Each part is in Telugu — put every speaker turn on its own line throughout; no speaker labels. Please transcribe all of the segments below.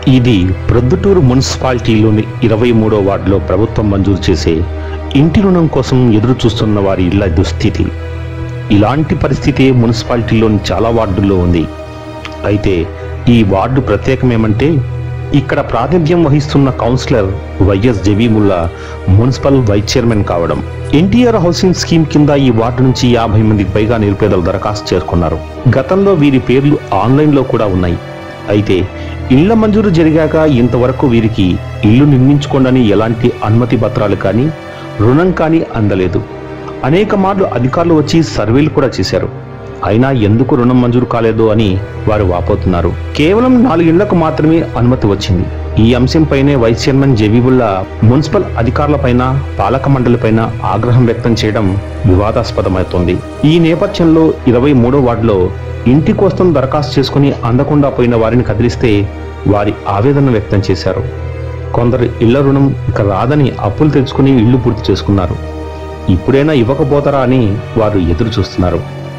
ఇది ప్రొద్దుటూరు మున్సిపాలిటీలోని ఇరవై మూడో వార్డులో ప్రభుత్వం మంజూరు చేసే ఇంటి రుణం కోసం ఎదురు చూస్తున్న వారి ఇళ్ల దుస్థితి ఇలాంటి పరిస్థితి మున్సిపాలిటీలోని చాలా వార్డుల్లో ఉంది అయితే ఈ వార్డు ప్రత్యేకమేమంటే ఇక్కడ ప్రాతినిధ్యం వహిస్తున్న councillor YS Jabeemulla municipal vice chairman కావడం ఎన్టీఆర్ హౌసింగ్ స్కీమ్ కింద ఈ వార్డు నుంచి యాభై మందికి పైగా నిరుపేదలు దరఖాస్తు చేసుకున్నారు గతంలో వీరి పేర్లు ఆన్లైన్లో కూడా ఉన్నాయి అయితే ఇళ్ల మంజూరు జరిగాక ఇంతవరకు వీరికి ఇల్లు నిర్మించుకోండని ఎలాంటి అనుమతి పత్రాలు కానీ రుణం కానీ అందలేదు అనేక మార్లు అధికారులు వచ్చి సర్వేలు కూడా చేశారు అయినా ఎందుకు రుణం మంజూరు కాలేదు అని వారు వాపోతున్నారు కేవలం నాలుగేళ్లకు మాత్రమే అనుమతి వచ్చింది ఈ అంశంపైనే వైస్ చైర్మన్ జబీబుల్లా మున్సిపల్ అధికారులపైన పాలక మండలిపైన ఆగ్రహం వ్యక్తం చేయడం వివాదాస్పదమవుతోంది ఈ నేపథ్యంలో ఇరవై మూడో వార్డులో ఇంటి కోసం దరఖాస్తు చేసుకుని అందకుండా పోయిన వారిని కదిలిస్తే వారి ఆవేదన వ్యక్తం చేశారు కొందరు ఇళ్ల రుణం ఇక రాదని అప్పులు తెచ్చుకుని ఇళ్లు పూర్తి చేసుకున్నారు ఇప్పుడైనా ఇవ్వకపోతారా అని వారు ఎదురు చూస్తున్నారు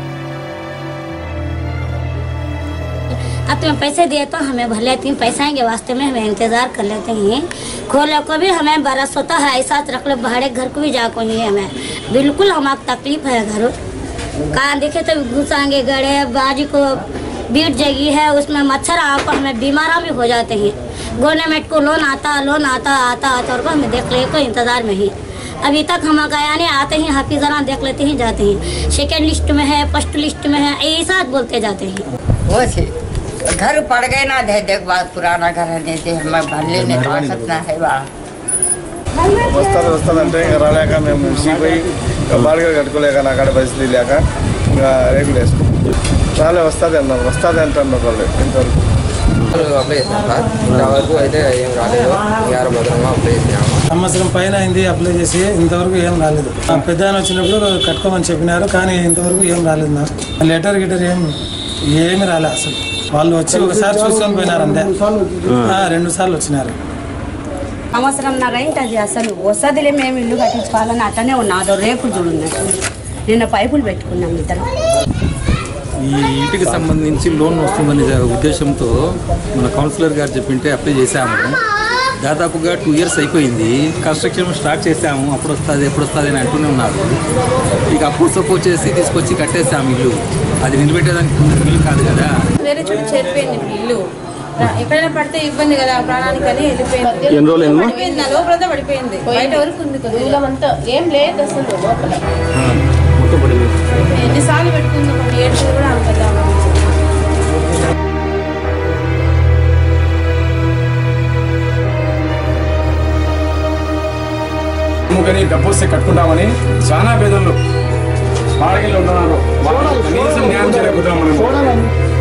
अब तुम्हें पैसे दिए तो हमें भर लेती हैं पैसा के वास्ते में हमें इंतजार कर लेते हैं खोले को भी हमें बरस होता है ऐसा रख लो भाड़े घर को भी जा को नहीं है हमें बिल्कुल हमारा तकलीफ है घर कहाँ देखे तो घुसाएंगे गड़े बाजू को बीट जगी है उसमें मच्छर आपको हमें बीमारा भी हो जाते हैं गवर्नमेंट को लोन आता लोन आता आता आता और को हमें देख ले को इंतजार में ही अभी तक हम गया नहीं आते हैं हाफिजाना देख लेते हैं जाते हैं सेकेंड लिस्ट में है फर्स्ट लिस्ट में है ऐसा बोलते जाते हैं
वो थी घर पड़ गए ना दे देख बात पुराना घर है नहीं थे हमें भर लेने का सपना है बा
వస్తుంది వస్తుందంటే ఇంకా రాలేక మేము సిపోయి ఇంకా బాడిగలు కట్టుకోలేక నా కాడ పరిస్థితి లేక ఇంకా రేగులు వేసుకుంటాం రాలే వస్తుంది అన్నారు వస్తుంది అంటున్నారు వాళ్ళు ఇంతవరకు
అప్లై చేసాం సార్ ఇంతవరకు అయితే ఏం రాలేదు యార భద్రంగా అప్లై చేసినాము
సంవత్సరం పైన అయింది అప్లై చేసి ఇంతవరకు ఏం రాలేదు ఆ పెద్ద ఆయన వచ్చినప్పుడు కట్టుకోమని చెప్పినారు కానీ ఇంతవరకు ఏం రాలేదు నాకు లెటర్ గిటర్ ఏం ఏమి రాలే అసలు వాళ్ళు వచ్చి ఒకసారి చూసుకొని పోయినారు అంతే ఆ, రెండు సార్లు వచ్చినారు
సంవత్సరం నాకైంటది అసలు వసదిలే మేము ఇల్లు కట్టించుకోవాలని అట్టనే ఉన్నాడు రేపు చూడున్నట్టు నిన్న పైపులు పెట్టుకున్నాం ఇద్దరు
ఈ ఇంటికి సంబంధించి లోన్ వస్తుందనే ఉద్దేశంతో మన కౌన్సిలర్ గారు చెప్పింటే అప్లై చేశాము దాదాపుగా టూ ఇయర్స్ అయిపోయింది కన్స్ట్రక్షన్ స్టార్ట్ చేశాము అప్పుడు వస్తుంది ఎప్పుడు వస్తుంది అని అంటూనే ఉన్నారు ఇక అప్పుడు సపోర్ట్ చేసి తీసుకొచ్చి కట్టేసాము ఇల్లు అది నిలబెట్టేదానికి ఇల్లు కాదు కదా
వేరే చోట చేరిపోయింది ఇల్లు రా- ఎక్కడైనా పడితే ఇబ్బంది కదా ప్రాణానికి అని వెళ్ళిపోయింది
ఎన్ని రోజులు అయిందమ్మా?
పడిపోయింది నా లోపలంతా పడిపోయింది బయట వరకు ఉంది కొద్దిగా
అంతా ఏం లేదు అసలు లోపల
మొత్తం పడింది
ఎన్నిసార్లు పెట్టుకుంది కొన్ని ఏడ్చులు కూడా అనుకుందాం
కానీ డబ్బు వస్తే కట్టుకుంటామని చాలా పేదలు బాడిగలు ఉంటున్నారు వాళ్ళకి కనీసం న్యాయం చేయలేకపోతున్నాం మనం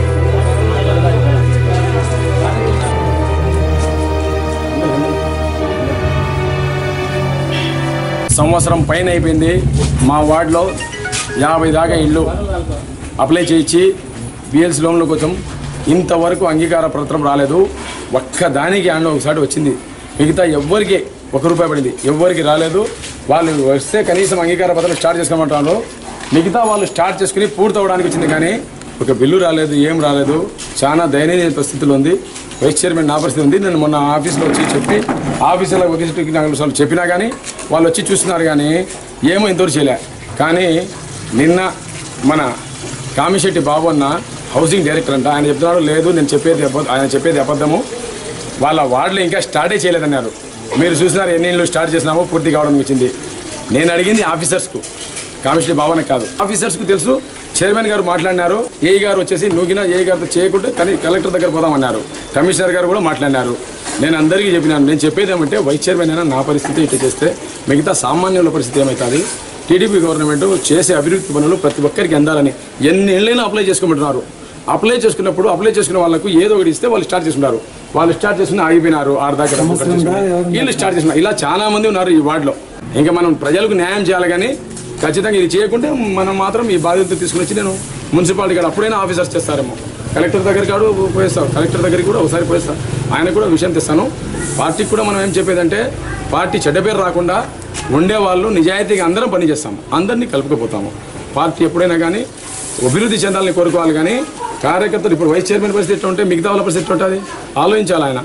సంవత్సరం పైన అయిపోయింది మా వార్డులో యాభై దాకా ఇల్లు అప్లై చేయించి బిఎల్స్ లోన్ల కోసం ఇంతవరకు అంగీకార పత్రం రాలేదు ఒక్క దానికి అండ్ ఒకసారి వచ్చింది మిగతా ఎవ్వరికి ఒక రూపాయి పడింది ఎవ్వరికి రాలేదు వాళ్ళు వస్తే కనీసం అంగీకార పత్రం స్టార్ట్ చేసుకోమంటారు మిగతా వాళ్ళు స్టార్ట్ చేసుకుని పూర్తి అవ్వడానికి వచ్చింది కానీ ఒక బిల్లు రాలేదు ఏం రాలేదు చాలా దయనీయ పరిస్థితులు ఉంది వైస్ చైర్మన్ నా పరిస్థితి ఉంది నేను మొన్న ఆఫీస్లో వచ్చి చెప్పి ఆఫీసులో ఒకటి నాలుగు సార్లు చెప్పినా కానీ వాళ్ళు వచ్చి చూస్తున్నారు కానీ ఏమో ఇంతవరకు చేయలే కానీ నిన్న మన కామిశెట్టి బాబు అన్న హౌసింగ్ డైరెక్టర్ అంట ఆయన చెప్తున్నాడు లేదు నేను చెప్పేది అబద్ధ- ఆయన చెప్పేది అబద్ధము వాళ్ళ వార్డులో ఇంకా స్టార్టే చేయలేదన్నారు మీరు చూసినారు ఎన్ని ఇళ్ళు స్టార్ట్ చేసినామో పూర్తి కావడం వచ్చింది నేను అడిగింది ఆఫీసర్స్కు కామిషనర్ బాబానే కాదు ఆఫీసర్స్కు తెలుసు చైర్మన్ గారు మాట్లాడినారు ఏఈ గారు వచ్చేసి నూగినా ఏఈ గారితో చేయకుంటే కానీ కలెక్టర్ దగ్గర పోదామన్నారు కమిషనర్ గారు కూడా మాట్లాడినారు నేను అందరికీ చెప్పినాను నేను చెప్పేది ఏమంటే వైస్ చైర్మన్ అయినా నా పరిస్థితి ఇట్లా చేస్తే మిగతా సామాన్యుల పరిస్థితి ఏమవుతుంది టీడీపీ గవర్నమెంట్ చేసే అభివృద్ధి పనులు ప్రతి ఒక్కరికి అందాలని ఎన్ని ఏళ్ళైనా అప్లై చేసుకోమంటున్నారు అప్లై చేసుకున్నప్పుడు అప్లై చేసుకున్న వాళ్ళకు ఏదో ఒకటి ఇస్తే వాళ్ళు స్టార్ట్ చేసుకున్నారు వాళ్ళు స్టార్ట్ చేసుకుని ఆగిపోయినారు ఆడ దాకా డబ్బు ఖర్చు చేసుకుని. వీళ్ళు స్టార్ట్ చేస్తున్నారు ఇలా చాలా మంది ఉన్నారు ఈ వార్డులో ఇంకా మనం ప్రజలకు న్యాయం చేయాలి కానీ ఖచ్చితంగా ఇది చేయకుంటే మనం మాత్రం ఈ బాధ్యత తీసుకుని వచ్చి నేను మున్సిపాలిటీ కాడ అప్పుడైనా ఆఫీసర్స్ చేస్తారేమో కలెక్టర్ దగ్గర కాడు పోయేస్తాం కలెక్టర్ దగ్గరికి కూడా ఒకసారి పోయేస్తాం ఆయన కూడా విషయం తెస్తాను పార్టీకి కూడా మనం ఏం చెప్పేదంటే పార్టీ చెడ్డ పేరు రాకుండా ఉండేవాళ్ళు నిజాయితీగా అందరం పని చేస్తాం అందరినీ కలుపుకుపోతాము పార్టీ ఎప్పుడైనా కానీ అభివృద్ధి చెందాలని కోరుకోవాలి కానీ కార్యకర్తలు ఇప్పుడు వైస్ చైర్మన్ పరిస్థితి ఎట్లా ఉంటే మిగతా వాళ్ళ పరిస్థితి ఎట్లా ఉంటుంది ఆలోచించాలి ఆయన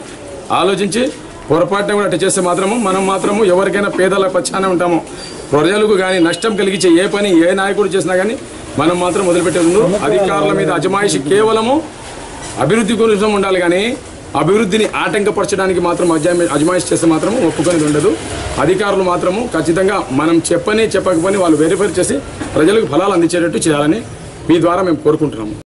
ఆలోచించి పొరపాటున కూడా అట్లా చేస్తే మాత్రము మనం మాత్రము ఎవరికైనా పేదల పక్షాన ఉంటాము ప్రజలకు కానీ నష్టం కలిగించే ఏ పని ఏ నాయకుడు చేసినా కానీ మనం మాత్రం వదిలిపెట్టేది ఉండదు. అధికారుల మీద అజమాయిషి కేవలము అభివృద్ధి కోసం ఉండాలి కానీ అభివృద్ధిని ఆటంకపరచడానికి మాత్రం అజమా అజమాయిషి చేస్తే మాత్రం ఒప్పుకొనేది ఉండదు అధికారులు మాత్రము ఖచ్చితంగా మనం చెప్పని చెప్పకపోని వాళ్ళు వెరిఫై చేసి ప్రజలకు ఫలాలు అందించేటట్టు చేయాలని మీ ద్వారా మేము కోరుకుంటున్నాము